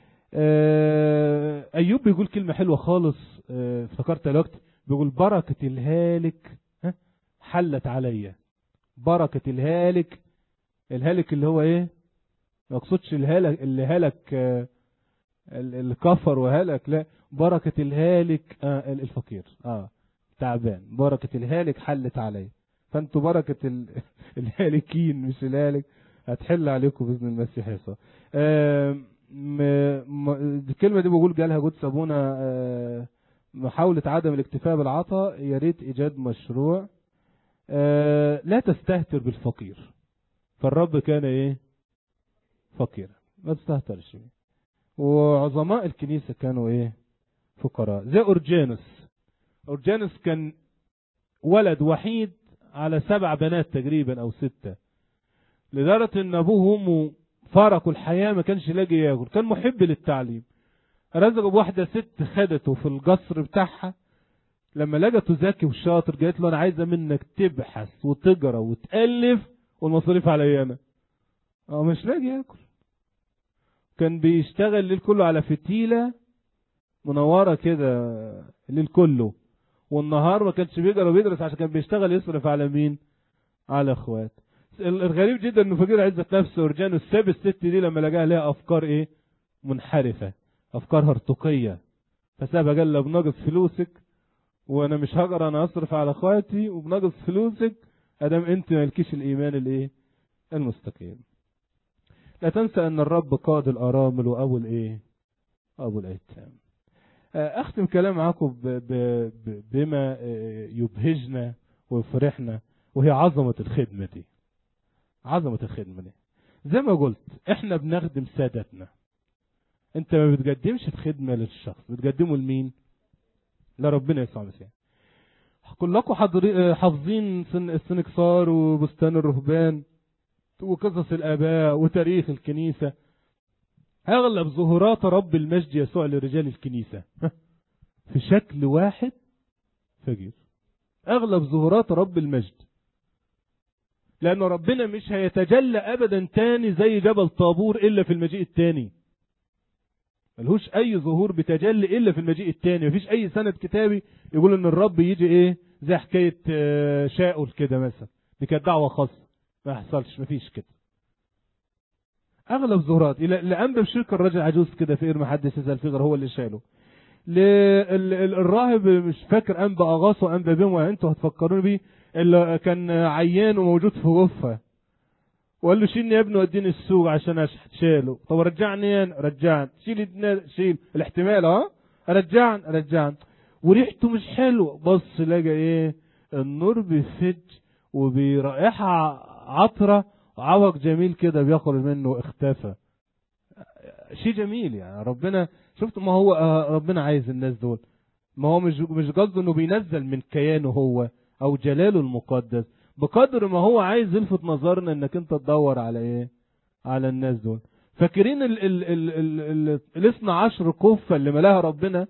آه ايوب بيقول كلمة حلوة خالص آه افتكرت الوقت بيقول بركة الهالك حلت عليا بركة الهالك الهالك اللي هو ايه ما اقصدش الهالك اللي هلك آه اللي كفر وهلك لا بركة الهالك آه الفقير اه تعبان بركة الهالك حلت عليا فانتوا بركة ال... الهالكين مش الهالك هتحل عليكم بإذن المسيح يسوع آه م... م... الكلمة دي بقول جالها جود سابونا آه محاولة عدم الاكتفاء بالعطاء يا ريت إيجاد مشروع آه لا تستهتر بالفقير فالرب كان إيه فقيرا ما تستهترش بيه وعظماء الكنيسة كانوا إيه فقراء زي أورجانوس أورجانوس كان ولد وحيد على سبع بنات تقريبا او ستة لدرجة ان ابوه وامه فارقوا الحياة ما كانش لاقي ياكل كان محب للتعليم رزقه بواحدة ست خدته في القصر بتاعها لما لقته ذكي وشاطر قالت له انا عايزة منك تبحث وتقرا وتألف والمصاريف عليا انا اه مش لاقي ياكل كان بيشتغل الليل كله على فتيلة منورة كده الليل كله والنهار ما كانش بيقرا وبيدرس عشان كان بيشتغل يصرف على مين على اخوات الغريب جدا انه فقير عزة نفسه ورجانه ساب الست دي لما لقاها لها افكار ايه منحرفة افكار هرطقية فسابها قال له بناقص فلوسك وانا مش هقرا انا اصرف على اخواتي وبناقص فلوسك ادام انت مالكيش الايمان الايه المستقيم لا تنسى ان الرب قاد الارامل وابو الايه ابو الايتام اختم كلام معاكم بما يبهجنا ويفرحنا وهي عظمة الخدمة دي عظمة الخدمة دي زي ما قلت احنا بنخدم سادتنا انت ما بتقدمش الخدمة للشخص بتقدمه لمين لربنا يسوع المسيح كلكم حافظين السنكسار وبستان الرهبان وقصص الاباء وتاريخ الكنيسه اغلب ظهورات رب المجد يسوع لرجال الكنيسة في شكل واحد فقير اغلب ظهورات رب المجد لان ربنا مش هيتجلى ابدا تاني زي جبل طابور الا في المجيء التاني ملهوش اي ظهور بتجلي الا في المجيء التاني مفيش اي سند كتابي يقول ان الرب يجي ايه زي حكاية شاؤل كده مثلا دي كانت دعوة خاصة ما حصلش مفيش كده اغلب ظهورات لانبا بشرك الراجل عجوز كده فقير ما حدش يسال فيه غير هو اللي شاله الراهب مش فاكر انبا اغاص وانبا بيم انتوا هتفكروني بيه اللي كان عيان وموجود في غفه وقال له شيلني يا ابني وديني السوق عشان اشحت شيله طب رجعني انا رجعني شيل اتنين- شيل الاحتمال اه رجعني رجعني وريحته مش حلوه بص لقى ايه النور بيفج وبرائحه عطره عوق جميل كده بيخرج منه اختفى شيء جميل يعني ربنا شفت ما هو آه، ربنا عايز الناس دول ما هو مش مش قصده انه بينزل من كيانه هو او جلاله المقدس بقدر ما هو عايز يلفت نظرنا انك انت تدور على ايه على الناس دول فاكرين ال ال ال ال ال الاثنى عشر كفة اللي ملاها ربنا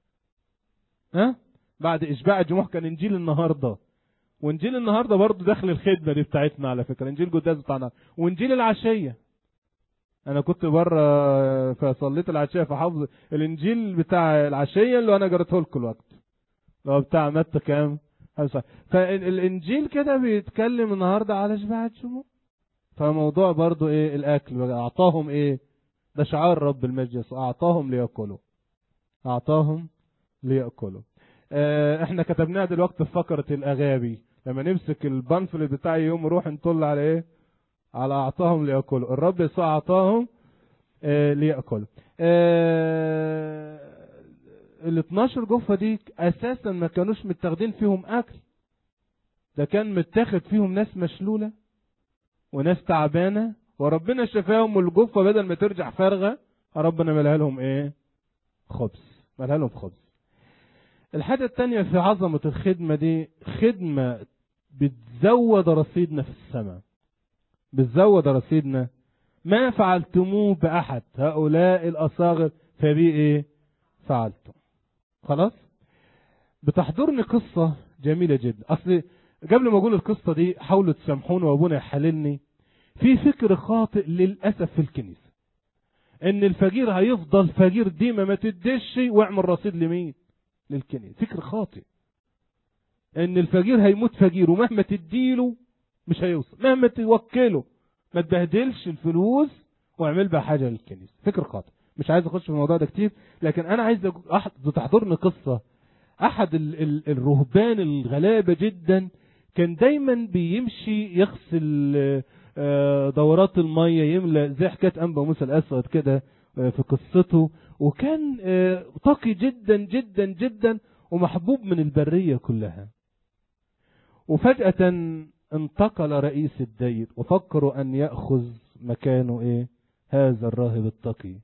ها بعد اشباع الجموع كان انجيل النهارده وانجيل النهارده برضه داخل الخدمه دي بتاعتنا على فكره انجيل قداس بتاعنا وانجيل العشيه انا كنت بره فصليت العشيه فحافظ الانجيل بتاع العشيه اللي انا قريته لكم الوقت اللي هو بتاع متى كام خمسة. فالانجيل كده بيتكلم النهارده على اشباع الجموع فموضوع برضو ايه الاكل بقى اعطاهم ايه ده شعار رب المجلس اعطاهم ليأكلوا اعطاهم ليأكلوا اه احنا كتبناها دلوقتي في فقرة الاغابي لما نمسك البنفلت بتاعي يوم نروح نطل على ايه على اعطاهم ليأكلوا الرب يسوع اعطاهم اه ليأكلوا اه ال 12 جفة دي اساسا ما كانوش متاخدين فيهم اكل ده كان متاخد فيهم ناس مشلوله وناس تعبانه وربنا شفاهم والجفه بدل ما ترجع فارغه ربنا ملها لهم ايه خبز ملها لهم خبز الحاجة التانية في عظمة الخدمة دي خدمة بتزود رصيدنا في السماء بتزود رصيدنا ما فعلتموه بأحد هؤلاء الأصاغر فبي إيه فعلتم خلاص بتحضرني قصة جميلة جدا أصل قبل ما أقول القصة دي حاولوا تسامحوني وأبونا يحللني في فكر خاطئ للأسف في الكنيسة إن الفقير هيفضل فقير ديما ما تدش واعمل رصيد لمين للكنيسة فكر خاطئ إن الفقير هيموت فقير ومهما تديله مش هيوصل مهما توكله ما تبهدلش الفلوس واعمل بها حاجة للكنيسة فكر خاطئ مش عايز اخش في الموضوع ده كتير لكن انا عايز أحد تحضرني قصة احد ال ال الرهبان الغلابة جدا كان دايما بيمشي يغسل دورات المية يملى زي حكاية انبا موسى الاسود كده في قصته وكان تقي جدا جدا جدا ومحبوب من البرية كلها وفجأة انتقل رئيس الدير وفكروا ان يأخذ مكانه ايه هذا الراهب التقي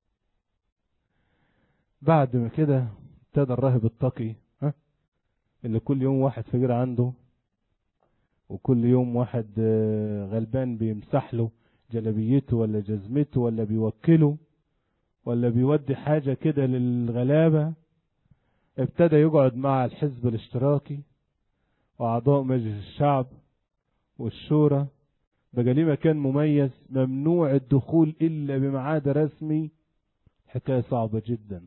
بعد ما كده ابتدى الراهب التقي ها اللي كل يوم واحد فقير عنده وكل يوم واحد غلبان بيمسح له جلبيته ولا جزمته ولا بيوكله ولا بيودي حاجة كده للغلابة ابتدى يقعد مع الحزب الاشتراكي وأعضاء مجلس الشعب والشورى بقى ليه مكان مميز ممنوع الدخول إلا بميعاد رسمي حكاية صعبة جدا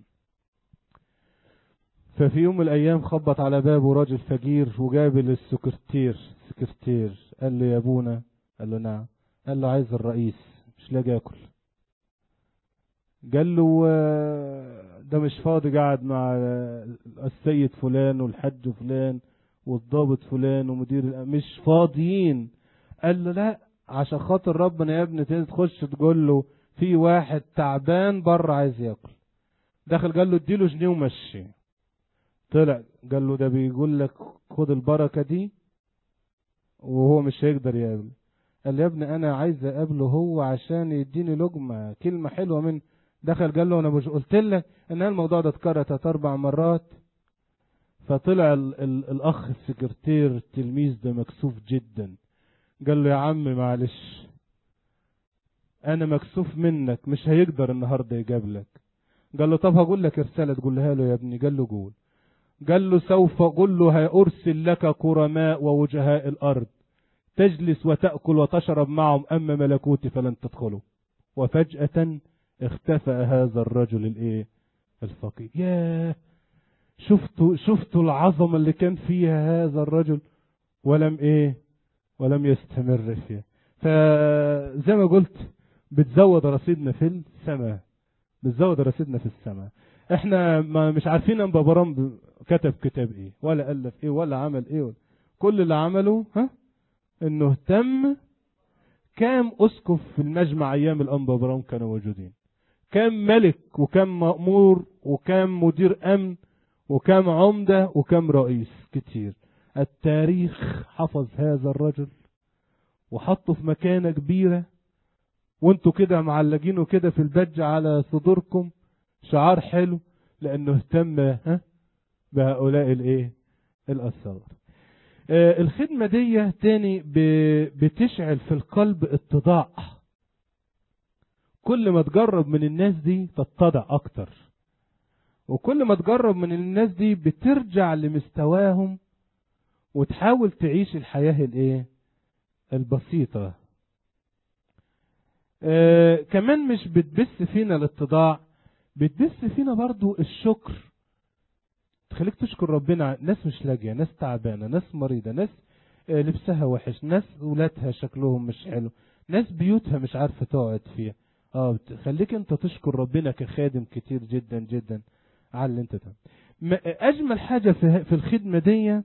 ففي يوم من الأيام خبط على بابه راجل فقير وجابل السكرتير سكرتير قال له يا أبونا قال له نعم قال له عايز الرئيس مش لاقي أكل قال له ده مش فاضي قاعد مع السيد فلان والحج فلان والضابط فلان ومدير مش فاضيين قال له لا عشان خاطر ربنا يا ابني تخش تقول له في واحد تعبان بره عايز ياكل دخل قال له اديله جنيه ومشي طلع قال له ده بيقول لك خد البركة دي وهو مش هيقدر يقابل قال له يا ابني انا عايز اقابله هو عشان يديني لقمة كلمة حلوة من دخل قال له انا مش قلت لك ان الموضوع ده اتكرر ثلاث اربع مرات فطلع ال ال الاخ السكرتير التلميذ ده مكسوف جدا قال له يا عم معلش انا مكسوف منك مش هيقدر النهارده يقابلك قال له طب هقول لك رساله تقولها له يا ابني قال له قول قال له سوف اقول له هارسل لك كرماء ووجهاء الارض تجلس وتاكل وتشرب معهم اما ملكوتي فلن تدخله وفجاه اختفى هذا الرجل الايه الفقير ياه شفتوا شفتوا العظمه اللي كان فيها هذا الرجل ولم ايه ولم يستمر فيها فزي ما قلت بتزود رصيدنا في السماء بتزود رصيدنا في السماء احنا ما مش عارفين ان بابرام كتب كتاب ايه ولا الف ايه ولا عمل ايه ولا. كل اللي عمله ها انه اهتم كام اسقف في المجمع ايام الانبا برام كانوا موجودين كام ملك وكام مأمور وكام مدير امن وكام عمدة وكام رئيس كتير التاريخ حفظ هذا الرجل وحطه في مكانة كبيرة وانتوا كده معلقينه كده في البج على صدوركم شعار حلو لانه اهتم ها بهؤلاء الايه الاسرار آه الخدمة دي تاني بتشعل في القلب اتضاع كل ما تجرب من الناس دي تتضع اكتر وكل ما تجرب من الناس دي بترجع لمستواهم وتحاول تعيش الحياة الايه البسيطة آه كمان مش بتبث فينا الاتضاع بتبث فينا برضو الشكر تخليك تشكر ربنا ناس مش لاقيه ناس تعبانه ناس مريضه ناس آه لبسها وحش ناس ولادها شكلهم مش حلو ناس بيوتها مش عارفه تقعد فيها اه خليك انت تشكر ربنا كخادم كتير جدا جدا على اللي انت تعمل اجمل حاجه في في الخدمه دي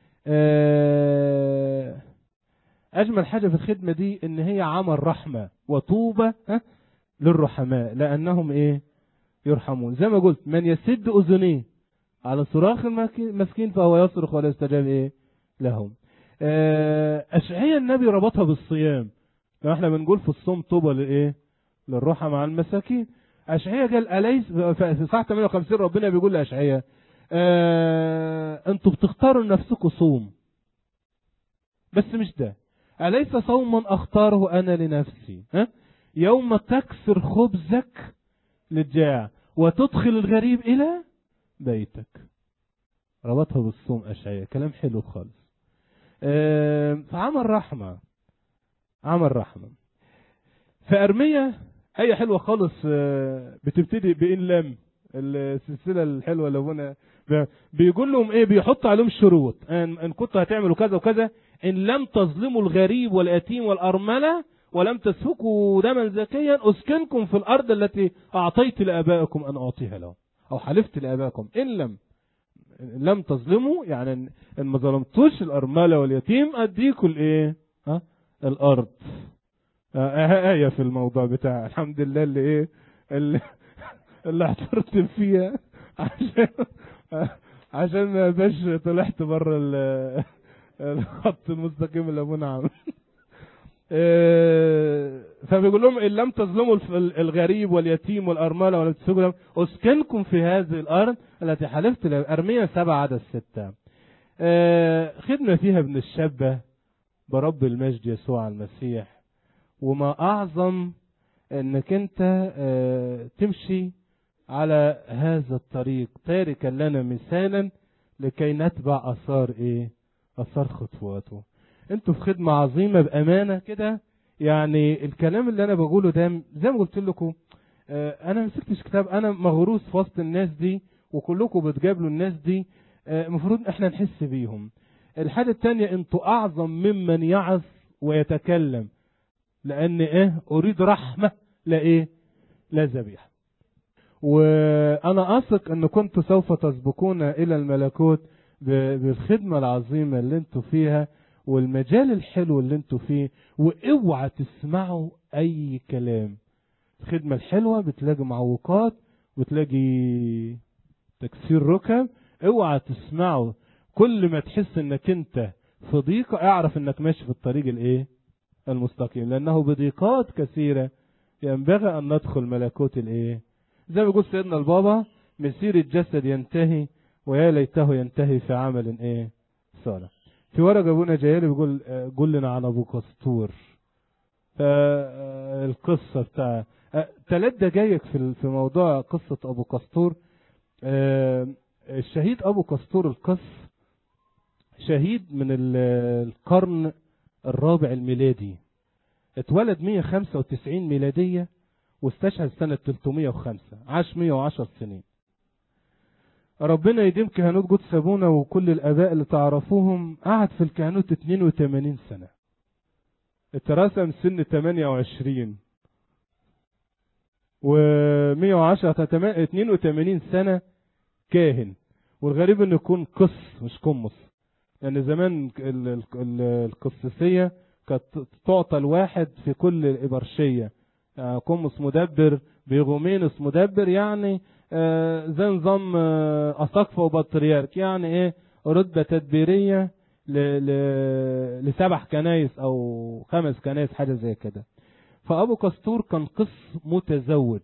آه اجمل حاجه في الخدمه دي ان هي عمل رحمه وطوبه للرحماء لانهم ايه يرحمون زي ما قلت من يسد اذنيه على صراخ المسكين فهو يصرخ ولا يستجاب ايه لهم اشعياء النبي ربطها بالصيام لو احنا بنقول في الصوم طوبى لايه للروحه مع المساكين اشعياء قال اليس في صح 58 ربنا بيقول لاشعياء آه انتوا بتختاروا لنفسكم صوم بس مش ده أليس صوما أختاره أنا لنفسي ها؟ يوم تكسر خبزك للجاع وتدخل الغريب إلى بيتك ربطها بالصوم أشعياء كلام حلو خالص آه فعمل رحمة عمل رحمة فأرمية آية حلوة خالص آه بتبتدي بإن لم السلسلة الحلوة اللي هنا بيقول لهم ايه بيحط عليهم شروط ان, إن كنتوا هتعملوا كذا وكذا ان لم تظلموا الغريب واليتيم والارمله ولم تسفكوا دما زكيا اسكنكم في الارض التي اعطيت لابائكم ان اعطيها لهم او حلفت لابائكم ان لم إن لم تظلموا يعني ان ما ظلمتوش الارمله واليتيم اديكوا الايه ها الارض آه آية في الموضوع بتاع الحمد لله اللي ايه اللي, اللي اعترت فيها عشان عشان ما بقاش طلعت بره الخط المستقيم اللي ابونا عامل فبيقول لهم ان لم تظلموا الغريب واليتيم والارمله ولا تسفكوا اسكنكم في هذه الارض التي حلفت ارميه سبعة عدد ستة خدمه فيها ابن الشبه برب المجد يسوع المسيح وما اعظم انك انت تمشي على هذا الطريق تاركا لنا مثالا لكي نتبع اثار ايه اثار خطواته انتوا في خدمة عظيمة بامانة كده يعني الكلام اللي انا بقوله ده زي ما قلت لكم اه انا مسكتش كتاب انا مغروس في وسط الناس دي وكلكم بتقابلوا الناس دي المفروض اه احنا نحس بيهم الحاجة التانية انتوا اعظم ممن يعظ ويتكلم لان ايه اريد رحمة لا ايه لا ذبيحه وانا اثق ان كنتم سوف تسبقون الى الملكوت بالخدمة العظيمة اللي انتوا فيها والمجال الحلو اللي انتوا فيه واوعى تسمعوا اي كلام الخدمة الحلوة بتلاقي معوقات بتلاقي تكسير ركب اوعى تسمعوا كل ما تحس انك انت في ضيقة اعرف انك ماشي في الطريق الايه المستقيم لانه بضيقات كثيرة ينبغي ان ندخل ملكوت الايه زي ما بيقول سيدنا البابا مسير الجسد ينتهي ويا ليته ينتهي في عمل ايه صالح في ورقه ابونا جايلي بيقول قول لنا عن ابو قسطور القصه بتاع ثلاث دقايق في في موضوع قصه ابو قسطور الشهيد ابو قسطور القس شهيد من القرن الرابع الميلادي اتولد 195 ميلاديه واستشهد سنة 305 عاش 110 سنين ربنا يديم كهنوت قدس أبونا وكل الآباء اللي تعرفوهم قعد في الكهنوت 82 سنة اترسم سن 28 و 110 82 سنة كاهن والغريب انه يكون قس مش قمص لان يعني زمان القسيسية كانت تعطى الواحد في كل إبرشية يعني قمص مدبر بيغومينس مدبر يعني آه، زي نظام آه، أساقفة وبطريرك يعني إيه رتبة تدبيرية ل- ل- لسبع كنايس أو خمس كنايس حاجة زي كده فأبو كستور كان قس متزوج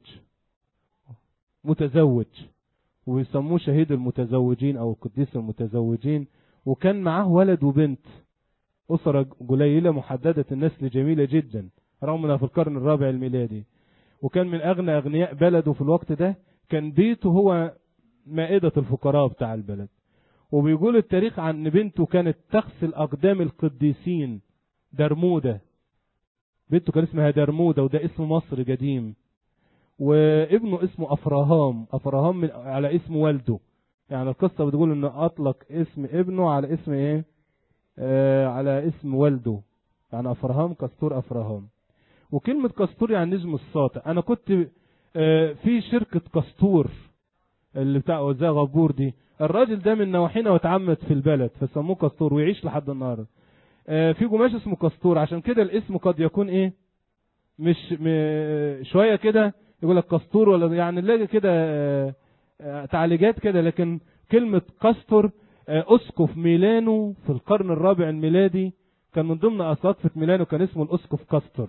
متزوج ويسموه شهيد المتزوجين أو القديس المتزوجين وكان معاه ولد وبنت أسرة قليلة محددة النسل جميلة جدا رغم انها في القرن الرابع الميلادي وكان من أغنى أغنياء بلده في الوقت ده كان بيته هو مائدة الفقراء بتاع البلد وبيقول التاريخ عن ان بنته كانت تغسل أقدام القديسين درمودة بنته كان اسمها درمودة وده اسم مصر قديم وابنه اسمه أفراهام أفراهام من على اسم والده يعني القصة بتقول انه أطلق اسم ابنه على اسم ايه آه على اسم والده يعني أفراهام كستور أفراهام وكلمة كستور يعني نجم الساطع أنا كنت آه في شركة كستور اللي بتاع وزاء غبور دي الراجل ده من نواحينا واتعمد في البلد فسموه كستور ويعيش لحد النهارده آه في قماش اسمه كستور عشان كده الاسم قد يكون ايه مش م... شويه كده يقول لك كستور ولا يعني نلاقي كده آه، آه، تعليقات كده لكن كلمة كاستور آه، أسقف ميلانو في القرن الرابع الميلادي كان من ضمن أساقفة ميلانو كان اسمه الأسقف كاستور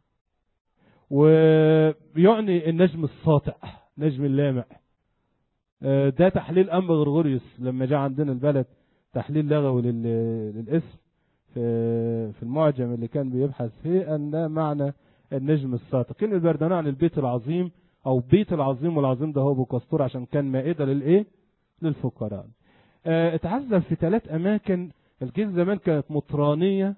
ويعني النجم الساطع نجم اللامع آه، ده تحليل أنبا غرغوريوس لما جاء عندنا البلد تحليل لغوي لل- للاسم في في المعجم اللي كان بيبحث فيه أن ده معنى النجم الساطع كلمة بردانة عن البيت العظيم أو بيت العظيم والعظيم ده هو أبو كستور عشان كان مائدة للإيه؟ للفقراء آه، اتعذب في ثلاث أماكن الكنيسة زمان كانت مطرانية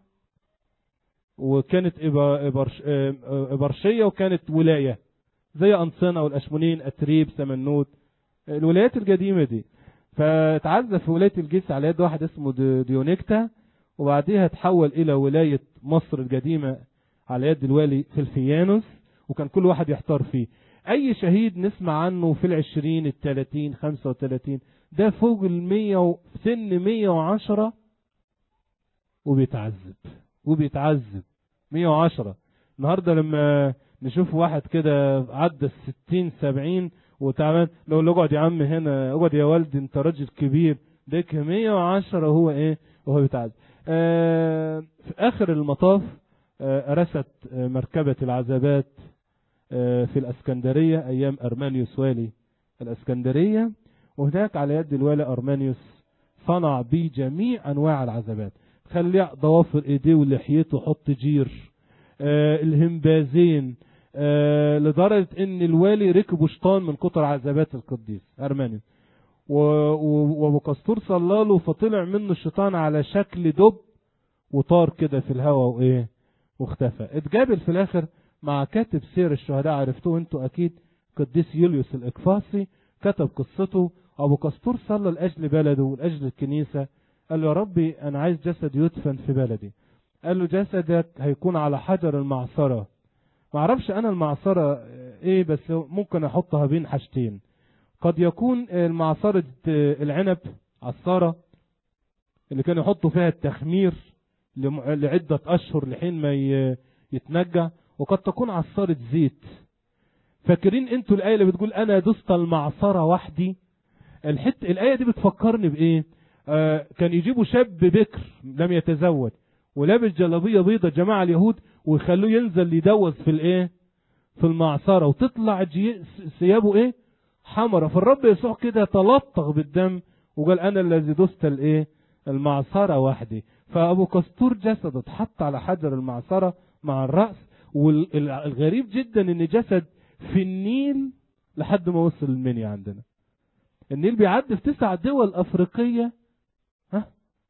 وكانت إبا- إبرش- آه، آه، إبرشية وكانت ولاية زي أنصنة والأشمونين أتريب سمنوت الولايات القديمة دي فتعزى في ولاية الجيش على يد واحد اسمه دي- ديونيكتا وبعديها تحول إلى ولاية مصر القديمة على يد الوالي فلفيانوس وكان كل واحد يحتار فيه أي شهيد نسمع عنه في العشرين التلاتين خمسة وتلاتين ده فوق المية و... سن مية وعشرة وبيتعذب وبيتعذب مية وعشرة النهاردة لما نشوف واحد كده عدى الستين سبعين وتعبان لو له اقعد يا عم هنا اقعد يا والدي انت راجل كبير ده مية وعشرة هو ايه وهو بيتعذب آه في اخر المطاف آه رست آه مركبة العذابات آه في الاسكندرية ايام ارمانيوس والي الاسكندرية وهناك على يد الوالي ارمانيوس صنع بيه جميع انواع العذابات خليه ضوافر ايديه ولحيته حط جير آه الهمبازين آه لدرجة ان الوالي ركبوا شيطان من كتر عذابات القديس ارمانيوس و- و- وابو كستور صلى له فطلع منه الشيطان على شكل دب وطار كده في الهواء وايه واختفى اتقابل في الاخر مع كاتب سير الشهداء عرفتوه انتوا اكيد قديس يوليوس الاقفاصي كتب قصته ابو كستور صلى لاجل بلده ولاجل الكنيسه قال له يا ربي انا عايز جسد يدفن في بلدي قال له جسدك هيكون على حجر المعصره ما اعرفش انا المعصره ايه بس ممكن احطها بين حاجتين قد يكون المعصره العنب عصاره اللي كانوا يحطوا فيها التخمير لم- لعده اشهر لحين ما ي- يتنجع وقد تكون عصاره زيت فاكرين انتوا الايه اللي بتقول انا دست المعصره وحدي الحت الايه دي بتفكرني بايه آه كان يجيبوا شاب بكر لم يتزوج ولابس جلابيه بيضه جماعه اليهود ويخلوه ينزل يدوز في الايه في المعصره وتطلع جي- ثيابه ايه حمرة فالرب يسوع كده تلطخ بالدم وقال انا الذي دست الايه المعصره وحدي فابو كستور جسد اتحط على حجر المعصره مع الراس والغريب جدا ان جسد في النيل لحد ما وصل المنيا عندنا النيل بيعدي في تسع دول افريقيه ها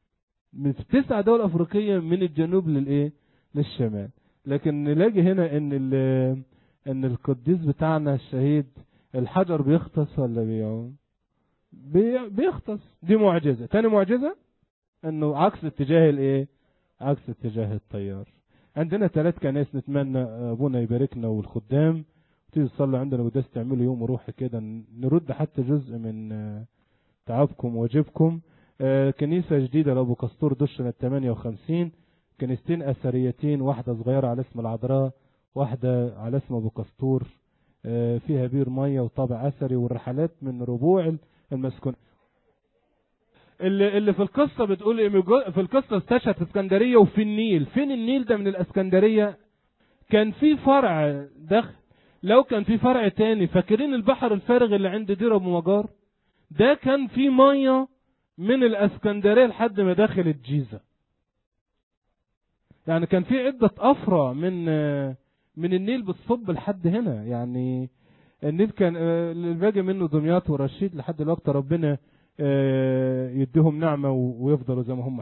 من في تسع دول افريقيه من الجنوب للايه للشمال لكن نلاقي هنا ان ال- ان القديس بتاعنا الشهيد الحجر بيختص ولا بيعوم بي- بيختص دي معجزه تاني معجزه انه عكس اتجاه الايه عكس اتجاه التيار عندنا ثلاث كنائس نتمنى ابونا يباركنا والخدام تيجي تصلي عندنا قداس تعملوا يوم روحي كده نرد حتى جزء من آه، تعبكم وواجبكم آه، كنيسة جديدة لأبو كستور دش سنة 58 كنيستين اثريتين واحده صغيره على اسم العذراء واحده على اسم ابو كستور آه، فيها بير ميه وطابع اثري والرحلات من ربوع المسكون اللي اللي في القصه بتقول إيه مجو- في القصه استشهد في اسكندريه وفي النيل فين النيل ده من الاسكندريه كان في فرع دخل لو كان في فرع تاني فاكرين البحر الفارغ اللي عند دير ابو مجار ده كان في ميه من الاسكندريه لحد ما دخل الجيزه يعني كان في عده افرع من من النيل بتصب لحد هنا يعني النيل كان آه، اللي باقي منه دمياط ورشيد لحد دلوقتي ربنا آه، يديهم نعمه و- ويفضلوا زي ما هم